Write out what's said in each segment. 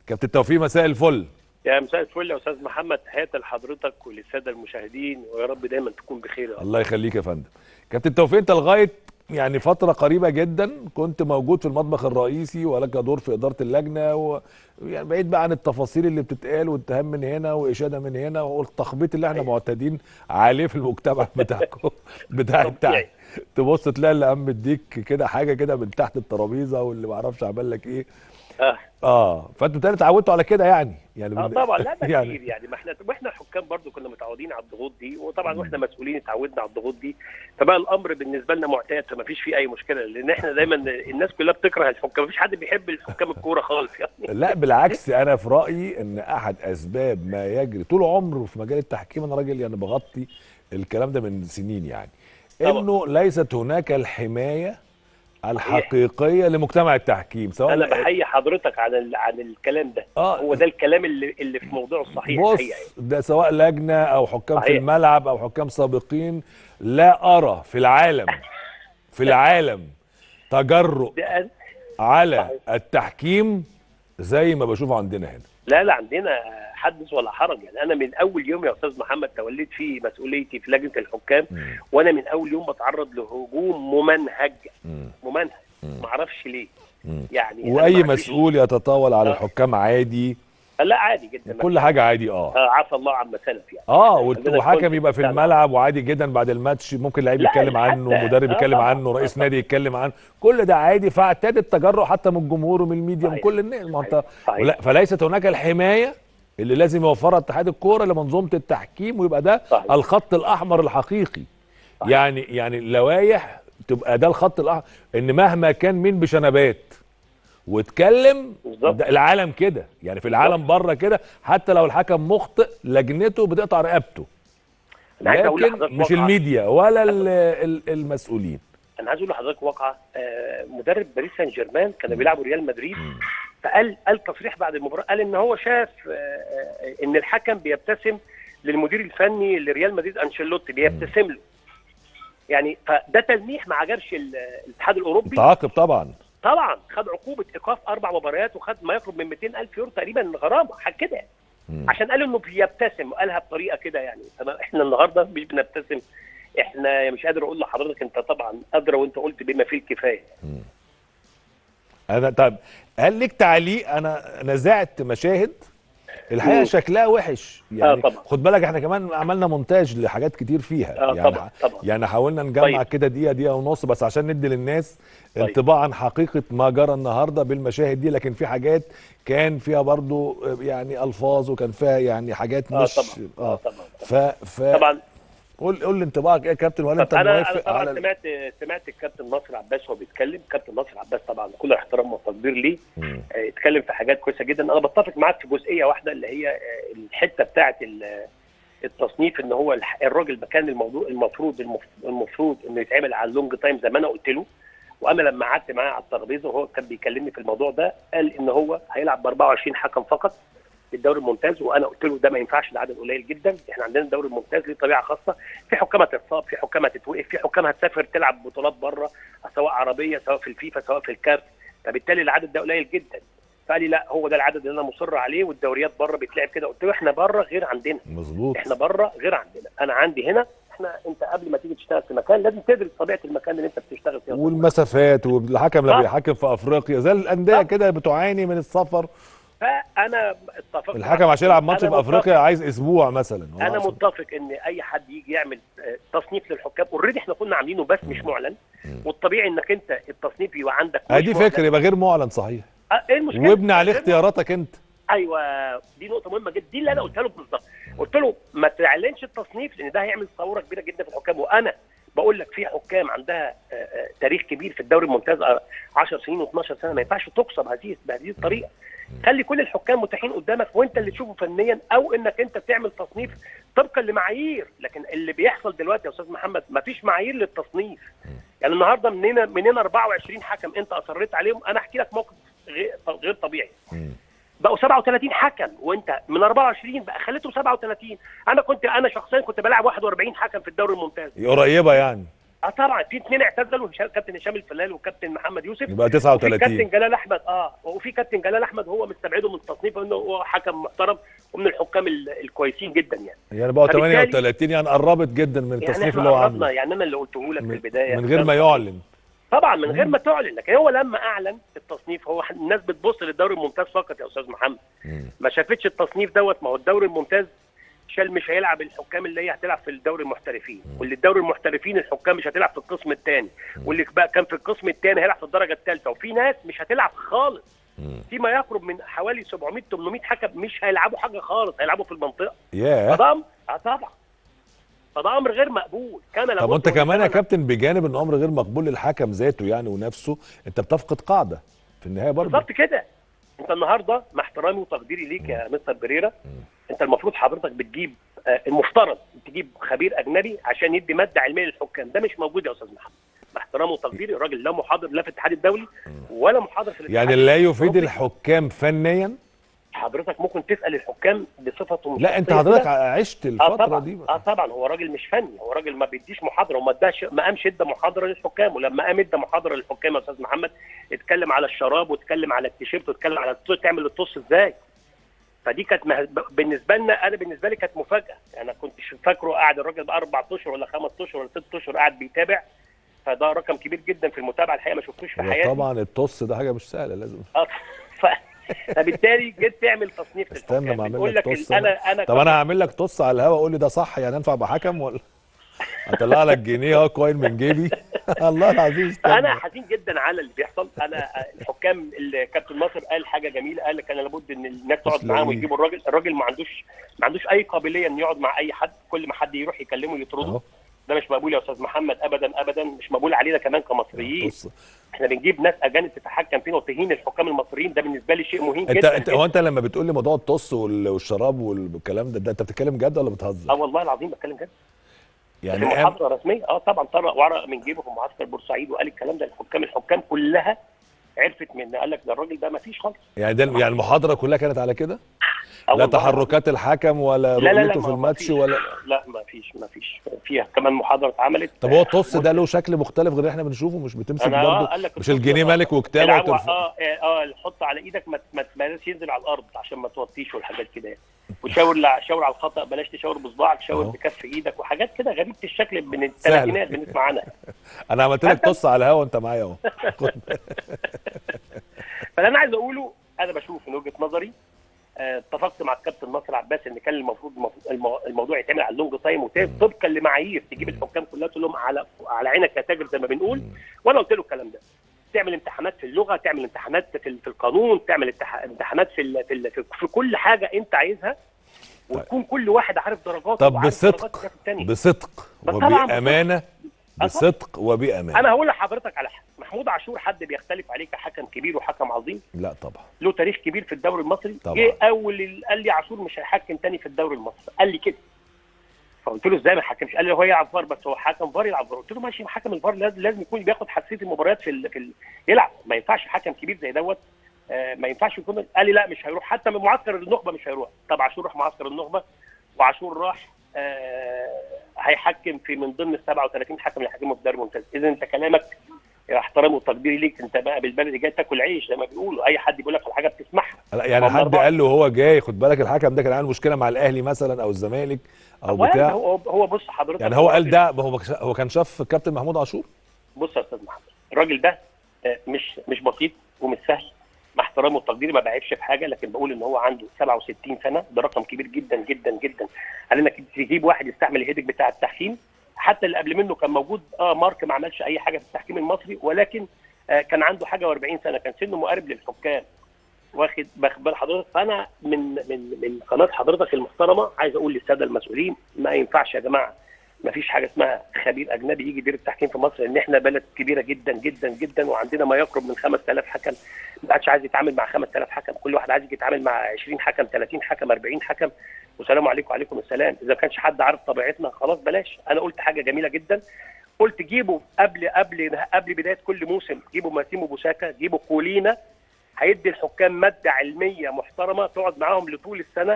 كابتن توفيق مساء الفل يا مساء الفل يا استاذ محمد تحياتي لحضرتك وللساده المشاهدين ويا رب دايما تكون بخير يا رب. الله يخليك يا فندم كابتن توفيق انت لغايه يعني فتره قريبه جدا كنت موجود في المطبخ الرئيسي ولك دور في اداره اللجنه و يعني بعيد بقى عن التفاصيل اللي بتتقال واتهام من هنا واشاده من هنا والتخبيط اللي احنا أيوة. معتادين عليه في المجتمع بتاعكم بتاع بتاع طبيعي. تبص تلاقي اللي قام مديك كده حاجه كده من تحت الترابيزه واللي ما اعرفش عمل لك ايه اه اه فانتوا تاني اتعودتوا على كده يعني يعني اه من- طبعا لا ده يعني كتير يعني ما احنا واحنا الحكام برضو كنا متعودين على الضغوط دي وطبعا واحنا مسؤولين اتعودنا على الضغوط دي فبقى الامر بالنسبه لنا معتاد فما فيش فيه اي مشكله لان احنا دايما الناس كلها بتكره الحكام ما فيش حد بيحب الحكام الكوره خالص يعني لا بالعكس انا في رايي ان احد اسباب ما يجري طول عمره في مجال التحكيم انا راجل يعني بغطي الكلام ده من سنين يعني طبعا. انه ليست هناك الحمايه الحقيقيه لمجتمع التحكيم سواء انا بحيي حضرتك عن ال... عن الكلام ده آه. هو ده الكلام اللي اللي في موضوع الصحيح بص الحقيقه يعني. ده سواء لجنه او حكام في صحيح. الملعب او حكام سابقين لا ارى في العالم في العالم تجرؤ ده على صحيح. التحكيم زي ما بشوفه عندنا هنا لا لا عندنا حدث ولا حرج يعني انا من اول يوم يا استاذ محمد توليت فيه مسؤوليتي في لجنه الحكام مم. وانا من اول يوم بتعرض لهجوم ممنهج مم. ممنهج مم. ما اعرفش ليه مم. يعني أنا واي ما عنديش- مسؤول يتطاول على آه. الحكام عادي لا عادي جدا كل حاجه عادي اه آه عفى الله عما سلف يعني اه عندنا وحكم الكل يبقى في بتاع- الملعب وعادي جدا بعد الماتش ممكن لعيب لا، يتكلم حتى- عنه مدرب آه يتكلم طبعاً. عنه رئيس آه نادي يتكلم عنه كل ده عادي فاعتاد التجرؤ حتى من الجمهور ومن الميديا ومن صحيح. كل الناس ما انت صحيح. ولا- فليست هناك الحمايه اللي لازم يوفرها اتحاد الكوره لمنظومه التحكيم ويبقى ده صحيح. الخط الاحمر الحقيقي صحيح. يعني يعني اللوائح تبقى ده الخط الاحمر ان مهما كان مين بشنبات واتكلم بالظبط. ده العالم كده يعني في العالم بره كده حتى لو الحكم مخطئ لجنته بتقطع رقبته انا عايز اقول لكن لحضرتك مش واقعة- الميديا ولا ال- ال- المسؤولين انا عايز اقول لحضرتك واقعه آه مدرب باريس سان جيرمان كانوا بيلعبوا ريال مدريد فقال قال تصريح بعد المباراه قال ان هو شاف آه آه ان الحكم بيبتسم للمدير الفني لريال مدريد انشيلوتي بيبتسم له يعني فده تلميح ما عجبش ال- الاتحاد الاوروبي تعاقب طبعا طبعا خد عقوبه ايقاف اربع مباريات وخد ما يقرب من 200 الف يورو تقريبا غرامه حاجه كده يعني. مم. عشان قالوا انه بيبتسم قالها بطريقه كده يعني طب احنا النهارده مش بنبتسم احنا مش قادر اقول لحضرتك انت طبعا ادرى وانت قلت بما فيه الكفايه انا طب هل ليك تعليق انا نزعت مشاهد الحقيقه مم. شكلها وحش يعني طبعا. خد بالك احنا كمان عملنا مونتاج لحاجات كتير فيها آه يعني طبعا، طبعا. يعني حاولنا نجمع طيب. كده دقيقه دقيقه ونص بس عشان ندي للناس طيب. انطباع عن حقيقه ما جرى النهارده بالمشاهد دي لكن في حاجات كان فيها برضو يعني الفاظ وكان فيها يعني حاجات اه مش طبعا اه طبعا ف ف طبعا قول قول لي انطباعك ايه يا كابتن ولا انت طب انا انا موافق طبعا على ال- سمعت سمعت الكابتن ناصر عباس وهو بيتكلم كابتن ناصر عباس طبعا كل احترام وتقدير ليه مم. آه، اتكلم في حاجات كويسه جدا انا بتفق معاك في جزئيه واحده اللي هي آه، الحته بتاعه ال- التصنيف ان هو الح- الراجل مكان الموضوع المفروض المف- المفروض انه يتعمل على اللونج تايم زي ما انا قلت له وانا لما قعدت معاه على الترابيزه وهو كان بيكلمني في الموضوع ده قال ان هو هيلعب ب 24 حكم فقط في الدوري الممتاز وانا قلت له ده ما ينفعش ده عدد قليل جدا احنا عندنا الدوري الممتاز ليه طبيعه خاصه في حكام هتتصاب في حكام هتتوقف في حكام هتسافر تلعب بطولات بره سواء عربيه سواء في الفيفا سواء في الكاف فبالتالي العدد ده قليل جدا فقال لي لا هو ده العدد اللي انا مصر عليه والدوريات بره بتلعب كده قلت له احنا بره غير عندنا مظبوط احنا بره غير عندنا انا عندي هنا احنا انت قبل ما تيجي تشتغل في مكان لازم تدرس طبيعه المكان اللي انت بتشتغل فيه والمسافات والحكم لما آه. بيحكم في افريقيا زي الانديه آه. كده بتعاني من السفر فانا اتفقت الحكم عشان يلعب ماتش أنا في افريقيا عايز اسبوع مثلا هو انا أصلاً. متفق ان اي حد يجي يعمل آه، تصنيف للحكام اوريدي احنا كنا عاملينه بس مش معلن والطبيعي انك انت التصنيف يبقى عندك مش ادي معلن. فكر يبقى غير معلن صحيح آه، ايه المشكله وابني عليه غير اختياراتك انت ايوه دي نقطه مهمه جدا دي اللي انا قلتها له بالظبط قلت له ما تعلنش التصنيف لان ده هيعمل ثوره كبيره جدا في الحكام وانا بقول لك في حكام عندها آه، آه، تاريخ كبير في الدوري الممتاز آه، 10 سنين و12 سنه ما ينفعش تقصى بهذه بهذه الطريقه خلي كل الحكام متاحين قدامك وانت اللي تشوفه فنيا او انك انت تعمل تصنيف طبقا لمعايير لكن اللي بيحصل دلوقتي يا استاذ محمد ما فيش معايير للتصنيف يعني النهارده مننا مننا 24 حكم انت اصريت عليهم انا احكي لك موقف غير غير طبيعي مم. بقوا 37 حكم وانت من 24 بقى خليتهم 37 انا كنت انا شخصيا كنت بلعب 41 حكم في الدوري الممتاز قريبه يعني اه طبعا في اثنين اعتزلوا هشام- كابتن هشام الفلال وكابتن محمد يوسف يبقى وفي 39 كابتن جلال احمد اه وفي كابتن جلال احمد هو مستبعده من التصنيف انه هو حكم محترم ومن الحكام ال- الكويسين جدا يعني يعني بقى فبالتالي- 38 يعني قربت جدا من يعني التصنيف احنا اللي هو قربنا عامله يعني انا اللي قلته لك في من البدايه من غير ما يعلن طبعا من غير مم. ما تعلن لكن هو لما اعلن التصنيف هو الناس بتبص للدوري الممتاز فقط يا استاذ محمد مم. ما شافتش التصنيف دوت ما هو الدوري الممتاز شال مش هيلعب الحكام اللي هي هتلعب في الدوري المحترفين واللي الدوري المحترفين الحكام مش هتلعب في القسم الثاني واللي بقى كان في القسم الثاني هيلعب في الدرجه الثالثه وفي ناس مش هتلعب خالص مم. في ما يقرب من حوالي 700 800 حكم مش هيلعبوا حاجه خالص هيلعبوا في المنطقه ياه فده أمر- اه طبعا فده امر غير مقبول كان طب لابد وانت من كمان يا زمن- كابتن بجانب ان امر غير مقبول للحكم ذاته يعني ونفسه انت بتفقد قاعده في النهايه برضه بالظبط كده انت النهارده مع احترامي وتقديري ليك يا مستر بريرا انت المفروض حضرتك بتجيب آه، المفترض تجيب خبير اجنبي عشان يدي ماده علميه للحكام ده مش موجود يا استاذ محمد مع احترامي وتقديري الراجل لا محاضر لا في الاتحاد الدولي ولا محاضر في الاتحاد يعني لا يفيد الأوروبي. الحكام فنيا حضرتك ممكن تسال الحكام بصفته لا انت الشخصية حضرتك كده. عشت اه الفتره طبعا دي اه طبعا هو راجل مش فني هو راجل ما بيديش محاضره وما اداش ما قامش ادى محاضره للحكام ولما قام ادى محاضره للحكام يا استاذ محمد اتكلم على الشراب واتكلم على التيشيرت واتكلم على الطو- تعمل الطص ازاي فدي كانت مه... بالنسبه لنا انا بالنسبه لي كانت مفاجاه انا كنت فاكره قاعد الراجل بقى اربع اشهر ولا خمس اشهر ولا ست اشهر قاعد بيتابع فده رقم كبير جدا في المتابعه الحقيقه ما شفتوش في حياتي طبعا الطص ده حاجه مش سهله لازم آه، ف... فبالتالي جيت تعمل تصنيف استنى للحكام ما اعمل بتقول لك لك طص ال- انا انا طب انا هعمل لك طص على الهوا قول لي ده صح يعني انفع بحكم ولا هطلع لك جنيه اهو كوين من جيبي الله العظيم استنى انا حزين جدا على اللي بيحصل انا الحكام اللي كابتن ناصر قال حاجه جميله قال كان لابد ان الناس تقعد تسلم معاهم لي. ويجيبوا الراجل الراجل ما عندوش ما عندوش اي قابليه انه يقعد مع اي حد كل ما حد يروح يكلمه يطرده اهو ده مش مقبول يا استاذ محمد ابدا ابدا مش مقبول علينا كمان كمصريين طص احنا بنجيب ناس اجانب تتحكم فينا وتهين الحكام المصريين ده بالنسبه لي شيء مهم انت جدا انت هو انت لما بتقول لي موضوع الطص وال- والشراب والكلام ده, ده انت بتتكلم جد ولا اه بتهزر؟ والله العظيم بتكلم جد يعني في قام- محاضره رسميه اه طبعا طرق ورق من جيبه في معسكر بورسعيد وقال الكلام ده الحكام الحكام كلها عرفت من قال لك ده الراجل ده ما فيش خالص يعني ده يعني المحاضره كلها كانت على كده؟ آه لا والله تحركات الحكم ولا لا لا لا رؤيته ما- في ما الماتش فيش. ولا لا ما فيش ما فيش فيها كمان محاضره اتعملت طب هو الطص ده له شكل مختلف غير اللي احنا بنشوفه مش بتمسك انا اه برضه قال لك مش الطص الجنيه ده- ملك وكتابه العبوا- وترفع اه اه اه حط على ايدك ما ما بلاش ينزل على الارض عشان ما توطيش والحاجات كده يعني وشاور لا شاور على الخطا بلاش تشاور بصباعك شاور أهو. بكف ايدك وحاجات كده غريبه الشكل من الثلاثينات بنسمع عنها انا عملت لك أنت- طص على الهوا وانت معايا اهو خد. فاللي انا عايز اقوله انا بشوف من وجهه نظري آه، اتفقت مع الكابتن ناصر عباس ان كان المفروض المفروض- المو- الموضوع يتعمل على اللونج تايم وت- طبقا لمعايير تجيب الحكام كلها تقول لهم على على عينك يا تاجر زي ما بنقول وانا قلت له الكلام ده تعمل امتحانات في اللغه تعمل امتحانات في في القانون تعمل امتح- امتحانات في ال- في ال- في في كل حاجه انت عايزها وتكون كل واحد عارف درجاته طب وعارف درجات بصدق الناس التانية. بصدق بس طبعاً وبامانه بصدق وبامانه انا هقول لحضرتك على حاجه محمود عاشور حد بيختلف عليه كحكم كبير وحكم عظيم لا طبعا له تاريخ كبير في الدوري المصري طبعا. جه اول ال- قال لي عاشور مش هيحكم تاني في الدوري المصري قال لي كده فقلت له ازاي ما حكمش قال لي هو يلعب فار بس هو حكم فار يلعب فار قلت له ماشي حكم الفار لازم, لازم يكون بياخد حساسيه المباريات في ال... في ال... يلعب ما ينفعش حكم كبير زي دوت آه ما ينفعش يكون قال لي لا مش هيروح حتى من معسكر النخبه مش هيروح طب عاشور راح معسكر النخبه وعاشور راح آه هيحكم في من ضمن ال 37 حكم اللي هيحكموا في الدوري الممتاز اذا انت كلامك احترامي وتقديري ليك انت بقى بالبلدي جاي تاكل عيش زي ما بيقولوا اي حد بيقول لك على حاجه بتسمعها لا يعني هم حد أربعة. قال له هو جاي خد بالك الحكم ده كان عنده مشكله مع الاهلي مثلا او الزمالك او ولا بتاع هو هو بص حضرتك يعني هو قال ده هو هو كان شاف كابتن محمود عاشور بص يا استاذ محمد الراجل ده آه، مش مش بسيط ومش سهل مع احترامي وتقديري ما بعيبش في حاجه لكن بقول ان هو عنده 67 سنه ده رقم كبير جدا جدا جدا على انك تجيب واحد يستعمل الهيدك بتاع التحكيم حتى اللي قبل منه كان موجود اه مارك ما عملش اي حاجه في التحكيم المصري ولكن آه كان عنده حاجه و40 سنه كان سنه مقارب للحكام واخد باخد بال حضرتك فانا من من من قناه حضرتك المحترمه عايز اقول للساده المسؤولين ما ينفعش يا جماعه ما فيش حاجه اسمها خبير اجنبي يجي يدير التحكيم في مصر لان احنا بلد كبيره جدا جدا جدا وعندنا ما يقرب من 5000 حكم ما حدش عايز يتعامل مع 5000 حكم كل واحد عايز يتعامل مع 20 حكم 30 حكم 40 حكم والسلام عليكم وعليكم السلام اذا ما كانش حد عارف طبيعتنا خلاص بلاش انا قلت حاجه جميله جدا قلت جيبوا قبل قبل قبل بدايه كل موسم جيبوا ماسيمو بوساكا جيبوا كولينا هيدي الحكام ماده علميه محترمه تقعد معاهم لطول السنه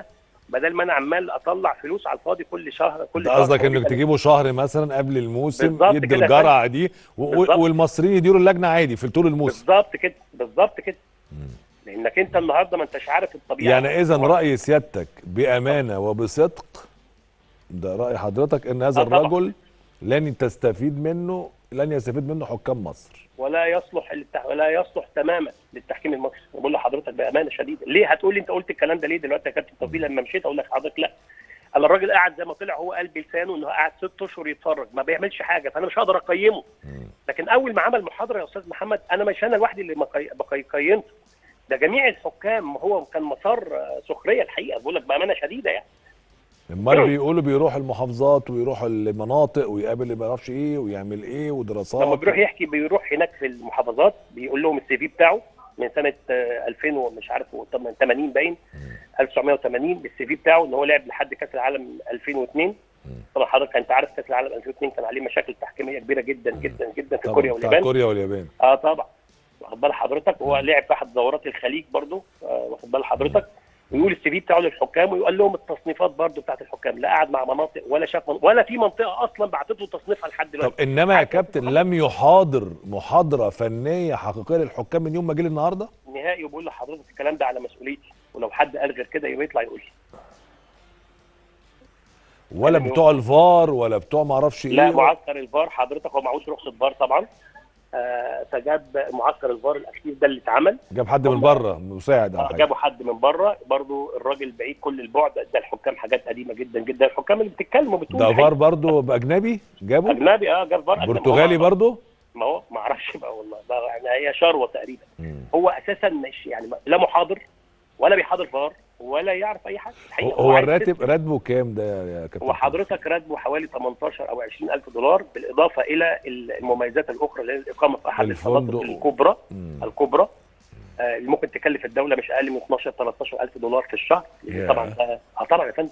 بدل ما انا عمال اطلع فلوس على الفاضي كل شهر كل انت شهر قصدك انك كل- تجيبه شهر مثلا قبل الموسم بالظبط يدي كده يا الجرعه دي و- و- بالظبط. والمصريين يديروا اللجنه عادي في طول الموسم بالظبط كده بالظبط كده لانك انت النهارده ما انتش عارف الطبيعه يعني اذا راي سيادتك بامانه وبصدق ده راي حضرتك ان هذا آه طبعا. الرجل لن تستفيد منه لن يستفيد منه حكام مصر ولا يصلح للتح... ولا يصلح تماما للتحكيم المصري بقول لحضرتك بامانه شديده ليه هتقول لي انت قلت الكلام ده ليه دلوقتي يا كابتن توفيق لما مشيت اقول لك حضرتك لا انا الراجل قاعد زي ما طلع هو قال بلسانه انه قاعد ست اشهر يتفرج ما بيعملش حاجه فانا مش هقدر اقيمه لكن اول ما عمل محاضره يا استاذ محمد انا مش انا لوحدي اللي مقي- بقي- قيمته ده جميع الحكام هو كان مسار آه، سخريه الحقيقه بقول لك بامانه شديده يعني امال بيقولوا بيروح المحافظات ويروح المناطق ويقابل اللي ما يعرفش ايه ويعمل ايه ودراسات لما بيروح يحكي بيروح هناك في المحافظات بيقول لهم السي في بتاعه من سنه آه، 2000 ومش عارف هو طب من 80 باين 1980 بالسي في بتاعه ان هو لعب لحد كاس العالم 2002 طبعا حضرتك انت عارف كاس العالم 2002 كان عليه مشاكل تحكيميه كبيره جدا جدا جدا في طبعاً، كوريا بتاع واليابان كوريا واليابان اه طبعا واخد بال حضرتك وهو لعب في احد دورات الخليج برضه آه واخد بال حضرتك ويقول السي في بتاعه للحكام ويقول لهم التصنيفات برضه بتاعت الحكام لا قعد مع مناطق ولا شاف من... ولا في منطقه اصلا بعتت له تصنيفها لحد طب دلوقتي انما يا كابتن لم يحاضر محاضره فنيه حقيقيه للحكام من يوم ما جه النهارده نهائي وبقول لحضرتك الكلام ده على مسؤوليتي ولو حد قال غير كده يبقى يطلع يقول لي ولا يعني بتوع الفار ولا بتوع ما اعرفش ايه لا معسكر الفار حضرتك هو معهوش رخصه فار طبعا آه فجاب معسكر الفار الاخير ده اللي اتعمل جاب حد من بره مساعد او آه حاجه جابوا حد من بره برضو الراجل بعيد كل البعد ده الحكام حاجات قديمه جدا جدا الحكام اللي بتتكلم وبتقول ده الحقيقة. فار برضه باجنبي جابه اجنبي اه جاب فار أجنبي. برتغالي ما هو- برضه ما هو ما اعرفش بقى والله ده يعني هي شروه تقريبا مم. هو اساسا مش يعني لا محاضر ولا بيحاضر فار ولا يعرف اي حاجه هو, الحقيقه هو عايز الراتب راتبه كام ده يا كابتن هو حضرتك راتبه حوالي 18 او 20 الف دولار بالاضافه الى المميزات الاخرى اللي هي الاقامه في احد الفندق. الفنادق الكبرى مم. الكبرى آه، اللي ممكن تكلف الدوله مش اقل من 12 13 الف دولار في الشهر ياه. طبعا ده- اه طبعا يا فندم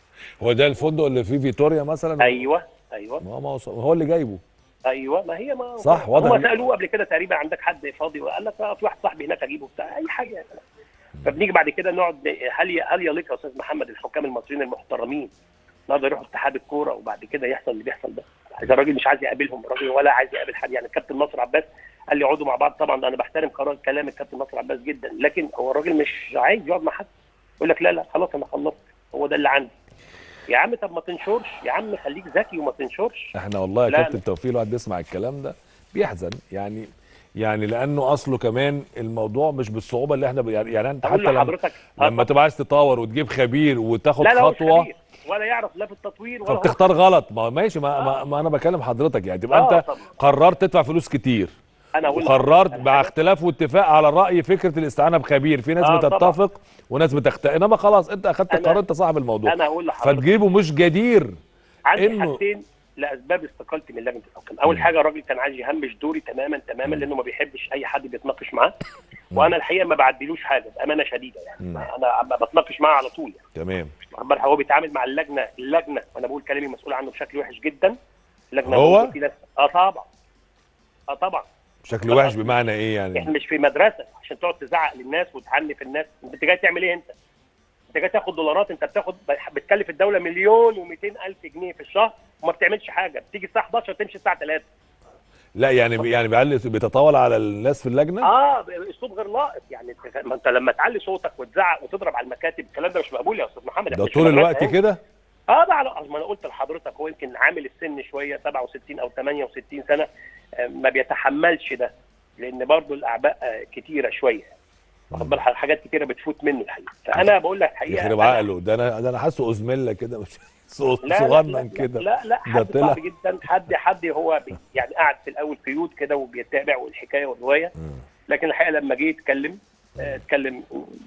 هو ده الفندق اللي فيه فيتوريا مثلا ايوه ايوه ما هو هو اللي جايبه ايوه ما هي ما صح، واضح هم إن- سالوه قبل كده تقريبا عندك حد فاضي وقال لك آه، في واحد صاحبي هناك اجيبه بتاع اي حاجه يعني. فبنيجي بعد كده نقعد ن- هل ي- هل يليق يا استاذ محمد الحكام المصريين المحترمين النهارده يروحوا اتحاد الكوره وبعد كده يحصل اللي بيحصل ده اذا الراجل مش عايز يقابلهم الراجل ولا عايز يقابل حد يعني الكابتن ناصر عباس قال لي اقعدوا مع بعض طبعا انا بحترم قرار كلام الكابتن ناصر عباس جدا لكن هو الراجل مش عايز يقعد مع حد يقول لك لا لا خلاص انا خلصت هو ده اللي عندي يا عم طب ما تنشرش يا عم خليك ذكي وما تنشرش احنا والله يا لا، كابتن لا. توفيق الواحد بيسمع الكلام ده بيحزن يعني يعني لانه اصله كمان الموضوع مش بالصعوبه اللي احنا ب- يعني يعني انت حتى اقول لما, لحضرتك آه لما تبقى عايز تطور وتجيب خبير وتاخد لا لا هو مش خطوه خبير ولا يعرف لا في التطوير ولا هو فبتختار غلط ما ماشي ما, ما, ما انا بكلم حضرتك يعني تبقى آه، انت طبعا. قررت تدفع فلوس كتير انا اقول وقررت لحضرتك مع على اختلاف واتفاق على الراي فكره الاستعانه بخبير في ناس آه، طبعا. بتتفق وناس بتختلف انما خلاص انت اخدت أنا- القرار انت صاحب الموضوع انا اقول لحضرتك فتجيبه مش جدير عندي إنه- حاجتين لاسباب استقالتي من لجنه الحكام اول حاجه الراجل كان عايز يهمش دوري تماما تماما لانه ما بيحبش اي حد بيتناقش معاه وانا الحقيقه ما بعديلوش حاجه بامانه شديده يعني مم. انا بتناقش معاه على طول يعني تمام واخد بالك؟ هو بيتعامل مع اللجنه اللجنه وانا بقول كلامي مسؤول عنه بشكل وحش جدا اللجنه هو؟ موجود في ناس اه طبعا اه طبعا بشكل وحش بمعنى ايه يعني احنا مش في مدرسه عشان تقعد تزعق للناس وتعنف الناس انت جاي تعمل ايه انت؟ انت جاي تاخد دولارات انت بتاخد بتكلف الدوله مليون و200 الف جنيه في الشهر وما بتعملش حاجه بتيجي الساعه 11 تمشي الساعه 3 لا يعني يعني بيعلي بيتطاول على الناس في اللجنه اه باسلوب غير لائق يعني انت ما انت لما تعلي صوتك وتزعق وتضرب على المكاتب الكلام ده مش مقبول يا استاذ محمد ده احنا مش في طول مدرسة الوقت يعني. كده اه ده على ما انا قلت لحضرتك هو يمكن عامل السن شويه 67 او 68 سنه آه، ما بيتحملش ده لان برضه الاعباء آه، كتيره شويه واخد بالك حاجات كتيره بتفوت منه الحقيقه فانا بقول لك الحقيقه يخرب أنا- عقله ده انا ده انا حاسه ازمله كده مش صغ- لا لا صغنن لا كده لا لا ده حد طلع صعب جدا حد حد هو بي يعني قاعد في الاول قيود كده وبيتابع والحكايه والروايه مم. لكن الحقيقه لما جه يتكلم آه، اتكلم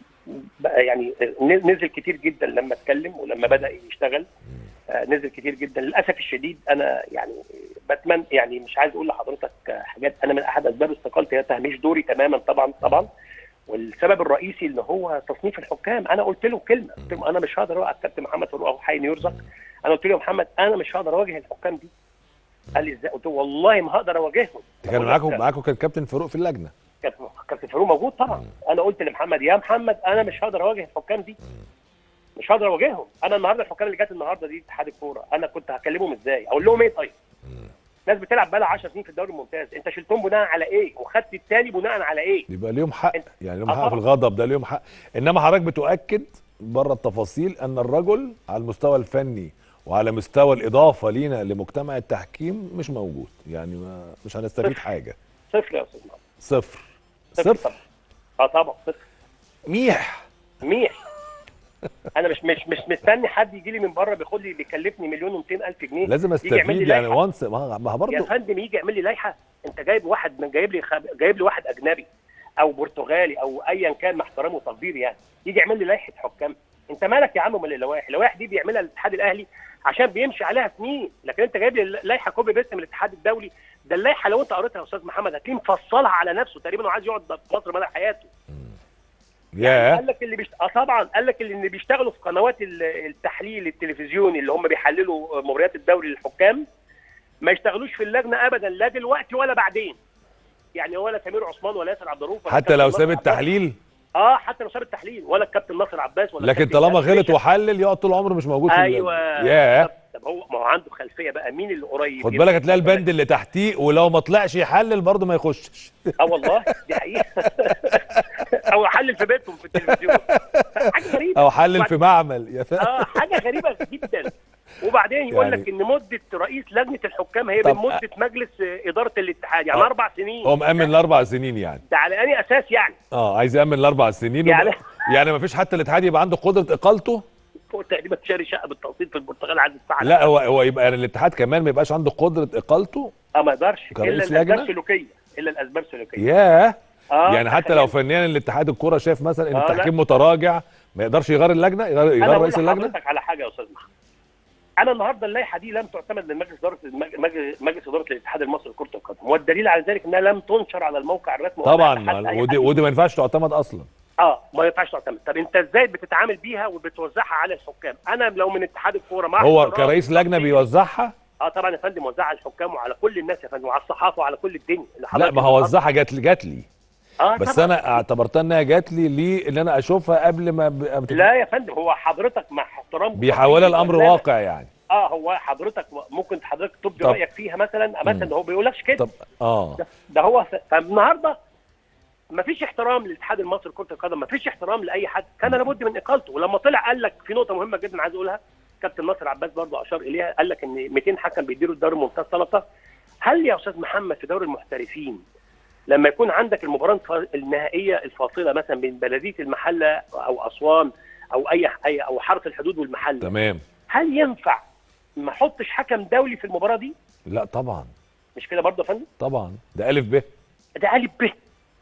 بقى يعني آه، نزل كتير جدا لما اتكلم ولما بدا يشتغل آه، نزل كتير جدا للاسف الشديد انا يعني بتمنى يعني مش عايز اقول لحضرتك آه، حاجات انا من احد اسباب استقالتي هي تهميش دوري تماما طبعا طبعا والسبب الرئيسي اللي هو تصنيف الحكام انا قلت له كلمه قلت له انا مش هقدر اوقف كابتن محمد فاروق او حي يرزق انا قلت له يا محمد انا مش هقدر اواجه الحكام دي قال لي ازاي قلت له والله ما هقدر اواجههم كان بقول لك معاكم معاكم كان كابتن فاروق في اللجنه كابتن كابتن فاروق موجود طبعا انا قلت لمحمد يا محمد انا مش هقدر اواجه الحكام دي مش هقدر اواجههم انا النهارده الحكام اللي جت النهارده دي اتحاد الكوره انا كنت هكلمهم ازاي اقول لهم ايه طيب ناس بتلعب بقى لها 10 سنين في الدوري الممتاز انت شلتهم بناء على ايه وخدت التاني بناء على ايه يبقى ليهم حق انت- يعني ليهم آه حق في طبعا. الغضب ده ليهم حق انما حضرتك بتؤكد بره التفاصيل ان الرجل على المستوى الفني وعلى مستوى الاضافه لينا لمجتمع التحكيم مش موجود يعني ما مش هنستفيد صفر. حاجه صفر يا استاذ محمد صفر صفر طبعا اه طبعا صفر ميح ميح انا مش مش مش مستني حد يجي لي من بره بياخد لي بيكلفني مليون و200 الف جنيه لازم يجي يعمل لي استفيد يعني لائحة. وانس ما ما يا برضه فندم يجي يعمل لي لائحه انت جايب واحد من جايب لي خب... جايب لي واحد اجنبي او برتغالي او ايا كان مع احترامي وتقديري يعني يجي يعمل لي لائحه حكام انت مالك يا عم امال اللوائح اللوائح دي بيعملها الاتحاد الاهلي عشان بيمشي عليها سنين لكن انت جايب لي لائحه كوبي بيست من الاتحاد الدولي ده اللائحه لو انت قريتها يا استاذ محمد هتلاقيه مفصلها على نفسه تقريبا وعايز يقعد في مصر مدى حياته ياه قال لك اللي بيشت... اه طبعا قال لك اللي اللي بيشتغلوا في قنوات ال- التحليل التلفزيوني اللي هم بيحللوا مباريات الدوري للحكام ما يشتغلوش في اللجنه ابدا لا دلوقتي ولا بعدين يعني ولا سمير عثمان ولا ياسر عبد الرؤوف ولا حتى الكابتن لو ناصر ساب عباس. التحليل اه حتى لو ساب التحليل ولا الكابتن ناصر عباس ولا لكن الكابتن طالما إيهاب غلط ريشة. وحلل يقعد طول عمره مش موجود في ال- ايوه ياه طب, طب هو ما هو عنده خلفيه بقى مين اللي قريب خد جدا. بالك هتلاقي البند اللي تحتيه ولو ما طلعش يحلل برضه ما يخشش اه والله دي حقيقه او حلل في بيتهم في التلفزيون حاجه غريبه او حلل في معمل يا فندم اه حاجه غريبه جدا وبعدين يقول يعني- لك ان مده رئيس لجنه الحكام هي طب- من مده مجلس آه، اداره الاتحاد يعني آه. اربع سنين هو مأمن الاربع سنين يعني ده على اني اساس يعني اه عايز يأمن الاربع سنين يعني- وب- يعني ما فيش حتى الاتحاد يبقى عنده قدره اقالته فوق تقريبا شاري شقه بالتقسيط في البرتغال عايز يدفع لا هو هو يبقى يعني الاتحاد كمان ما يبقاش عنده قدره اقالته اه ما يقدرش الا كرئيس الاسباب لجنة؟ السلوكيه الا الاسباب السلوكيه ياه اه يعني حتى تخيل. لو فنيا الاتحاد الكوره شايف مثلا ان آه، لا. التحكيم متراجع ما يقدرش يغير اللجنه يغير, انا يغير بقول رئيس اللجنه لحضرتك على حاجه يا استاذ محمد انا النهارده اللائحه دي لم تعتمد من مجلس اداره المج- مجلس مجلس اداره الاتحاد المصري لكره القدم والدليل على ذلك انها لم تنشر على الموقع الرسمي ولا طبعا حتى أي ودي حد. ودي ما ينفعش تعتمد اصلا اه ما ينفعش تعتمد طب انت ازاي بتتعامل بيها وبتوزعها على الحكام انا لو من اتحاد الكوره مع هو احترامي كرئيس لجنه بيوزعها اه طبعا يا فندم وزعها على الحكام وعلى كل الناس يا فندم وعلى الصحافه وعلى كل الدنيا اللي لا حضرتك ما هو النهاردة- وزعها جات لي جات لي اه بس طبعاً. انا اعتبرتها انها جات لي ليه ان انا اشوفها قبل ما ب... ما بتت- لا يا فندم هو حضرتك مع احترام بيحولها الامر لا، لا. واقع يعني اه هو حضرتك ممكن حضرتك تبدي طب- رايك فيها مثلا مثلا مم. ده هو بيقولكش كده طب اه ده, ده هو ف... فالنهارده ما فيش احترام للاتحاد المصري لكره القدم ما فيش احترام لاي حد كان لابد من اقالته ولما طلع قال لك في نقطه مهمه جدا عايز اقولها كابتن ناصر عباس برضه اشار اليها قال لك ان 200 حكم بيديروا الدوري الممتاز سلطه هل يا استاذ محمد في دوري المحترفين لما يكون عندك المباراه الف- النهائيه الفاصله مثلا بين بلديه المحله او اسوان او اي اي او حرس الحدود والمحله تمام هل ينفع ما احطش حكم دولي في المباراه دي لا طبعا مش كده برضه يا فندم طبعا ده الف ب ده الف ب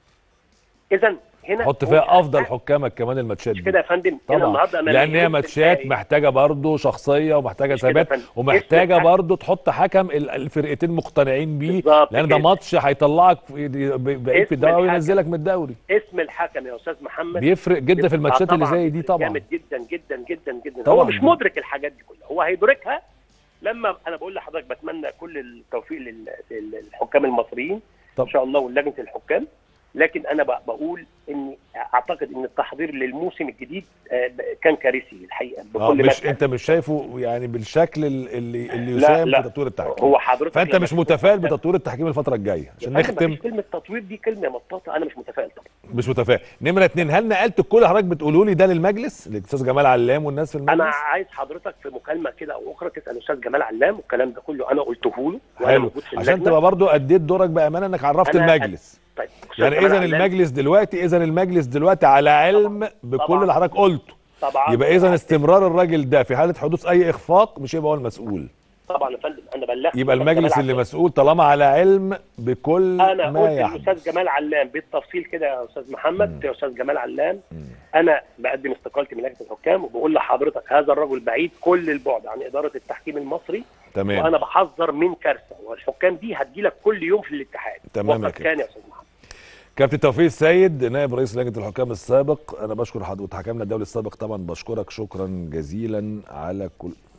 اذا هنا حط هو فيها افضل مش حكامك كمان الماتشات مش دي كده يا فندم هنا طبعا النهارده أمام لان هي الجزء ماتشات النهائي. محتاجه برضه شخصيه ومحتاجه مش كده يا ثبات فندم. ومحتاجه اسم برضه تحط حكم ال- الفرقتين مقتنعين بيه بالظبط لان ده كده. ماتش هيطلعك في- ب- بعيد في اسم الدوري الحكم. وينزلك من الدوري اسم الحكم يا استاذ محمد بيفرق جدا في الماتشات آه اللي طبعاً زي دي طبعا جامد جدا جدا جدا جدا طبعاً. هو مش مدرك الحاجات دي كلها هو هيدركها لما انا بقول لحضرتك بتمنى كل التوفيق لل- للحكام المصريين طب. ان شاء الله ولجنه الحكام لكن انا ب- بقول اني اعتقد ان التحضير للموسم الجديد آه، كان كارثي الحقيقه اه بكل مش مدى. انت مش شايفه يعني بالشكل ال- اللي اللي لا، يساهم لا. في تطوير التحكيم هو حضرتك فانت لما مش تكون متفائل حكام- بتطوير التحكيم الفتره الجايه عشان يا فندم نختم مفيش كلمه تطوير دي كلمه مطاطه انا مش متفائل طبعا مش متفائل نمره اتنين هل نقلت كل اللي حضرتك بتقوله لي ده للمجلس الاستاذ جمال علام والناس في انا المجلس عايز حضرتك في مكالمه كده او اخرى تسال الاستاذ جمال علام والكلام ده كله انا قلته له وانا حلو موجود في عشان اللجنه تبقى برضو اديت دورك بامانه انك عرفت أنا- المجلس طيب أستاذ يعني جمال اذا علام المجلس دلوقتي اذا المجلس دلوقتي على علم بكل طبعاً. اللي حضرتك قلته طبعا يبقى اذا استمرار الراجل ده في حاله حدوث اي اخفاق مش هيبقى هو المسؤول طبعا يا فندم انا بلغت يبقى الأستاذ المجلس جمال اللي علام. مسؤول طالما على علم بكل انا ما قلت للاستاذ يحدث جمال علام بالتفصيل كده يا استاذ محمد مم. يا استاذ جمال علام مم. انا بقدم استقالتي من لجنه الحكام وبقول لحضرتك هذا الرجل بعيد كل البعد عن اداره التحكيم المصري تمام وانا بحذر من كارثه والحكام دي هتجيلك كل يوم في الاتحاد تمام يا وقد كابتن. كان يا استاذ محمد كابتن توفيق السيد نائب رئيس لجنه الحكام السابق انا بشكر حضرتك وحكمنا الدولي السابق طبعا بشكرك شكرا جزيلا على كل